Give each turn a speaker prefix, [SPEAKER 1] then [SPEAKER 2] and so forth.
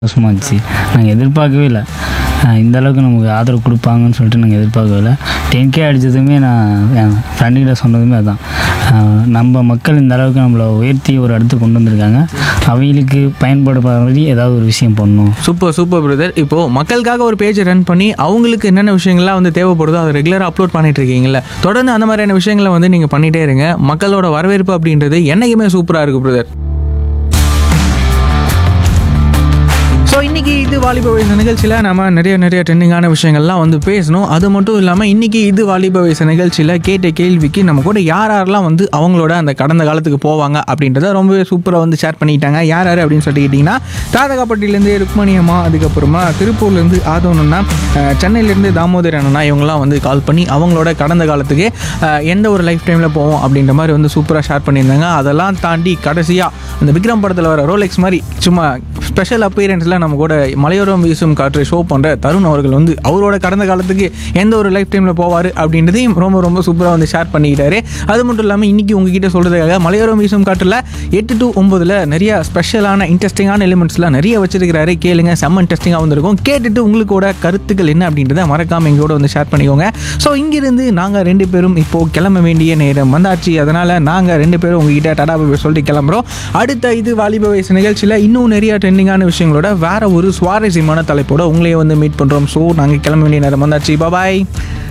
[SPEAKER 1] சந்தோஷமாக இருந்துச்சு நாங்கள் எதிர்பார்க்கவே இல்லை அஹ் இந்த அளவுக்கு நமக்கு ஆதரவு கொடுப்பாங்கன்னு சொல்லிட்டு நாங்கள் எதிர்பார்க்கவே இல்லை டென் கே அடித்ததுமே நான் என் ஃப்ரெண்டுகிட்ட சொன்னதுமே அதான் அஹ் நம்ம மக்கள் இந்த அளவுக்கு நம்மளை உயர்த்தி ஒரு இடத்துக்கு கொண்டு வந்திருக்காங்க அவங்களுக்கு பயன்படுற மாதிரி ஏதாவது ஒரு விஷயம் பண்ணணும்
[SPEAKER 2] சூப்பர் சூப்பர் பிரதர் இப்போ மக்களுக்காக ஒரு பேஜ் ரன் பண்ணி அவங்களுக்கு என்னென்ன விஷயங்கள்லாம் வந்து தேவைப்படுதோ அதை ரெகுலராக அப்லோட் பண்ணிட்டு இருக்கீங்கல்ல தொடர்ந்து அந்த மாதிரியான விஷயங்களை வந்து நீங்கள் பண்ணிட்டே இருங்க மக்களோட வரவேற்பு அப்படின்றது என்னைக்குமே சூப்பராக இருக்கு பிரதர் ஸோ இன்னைக்கு இது வாலிப வயசு நிகழ்ச்சியில் நம்ம நிறைய நிறைய ட்ரெண்டிங்கான விஷயங்கள்லாம் வந்து பேசணும் அது மட்டும் இல்லாமல் இன்னைக்கு இது வாலிப வயசு நிகழ்ச்சியில் கேட்ட கேள்விக்கு நம்ம கூட யார் யாரெல்லாம் வந்து அவங்களோட அந்த கடந்த காலத்துக்கு போவாங்க அப்படின்றத ரொம்பவே சூப்பராக வந்து ஷேர் பண்ணிட்டாங்க யார் யார் அப்படின்னு சொல்லிட்டு கேட்டிங்கன்னா தாதகாப்பட்டிலேருந்து ருக்மணி அம்மா அதுக்கப்புறமா திருப்பூர்லேருந்து ஆதவனண்ணா அஹ், சென்னையிலேருந்து தாமோதர் அண்ணா இவங்கெல்லாம் வந்து கால் பண்ணி அவங்களோட கடந்த காலத்துக்கு அஹ், எந்த ஒரு லைஃப் டைமில் போவோம் அப்படின்ற மாதிரி வந்து சூப்பராக ஷேர் பண்ணியிருந்தாங்க அதெல்லாம் தாண்டி கடைசியாக அந்த விக்ரம் படத்தில் வர ரோலெக்ஸ் மாதிரி சும்மா ஸ்பெஷல் அப்பீரன்ஸில் நம்ம கூட மலையோரம் வீசும் காற்றை ஷோ பண்ணுற தருண் அவர்கள் வந்து அவரோட கடந்த காலத்துக்கு எந்த ஒரு லைஃப் டைமில் போவார் அப்படின்றதையும் ரொம்ப ரொம்ப சூப்பராக வந்து ஷேர் பண்ணிக்கிட்டாரு அது மட்டும் இல்லாமல் இன்றைக்கி உங்ககிட்ட சொல்கிறதுக்காக மலையோரம் வீசும் காற்றில் எட்டு டு ஒம்பதில் நிறைய ஸ்பெஷலான இன்ட்ரெஸ்டிங்கான எலிமெண்ட்ஸ்லாம் நிறைய வச்சிருக்கிறாரு கேளுங்க செம்ம இன்ட்ரெஸ்டிங்காக வந்திருக்கும் கேட்டுட்டு உங்களுக்கோட கருத்துக்கள் என்ன அப்படின்றத மறக்காமல் எங்களோட வந்து ஷேர் பண்ணிக்கோங்க ஸோ இங்கிருந்து நாங்கள் ரெண்டு பேரும் இப்போது கிளம்ப வேண்டிய நேரம் வந்தாச்சு அதனால் நாங்கள் ரெண்டு பேரும் உங்ககிட்ட டடா பாய் சொல்லிட்டு கிளம்புறோம் அடுத்த இது வாலிப வயசு நிகழ்ச்சியில் இன்னும் நிறைய ட்ரெண்டிங்கான விஷயங்களோட வேற ஒரு சுவாரஸ்யமான தலைப்போட உங்களையே வந்து மீட் பண்ணுறோம் ஸோ நாங்கள் கிளம்ப வேண்டிய நேரம் வந்தாச்சு பாய்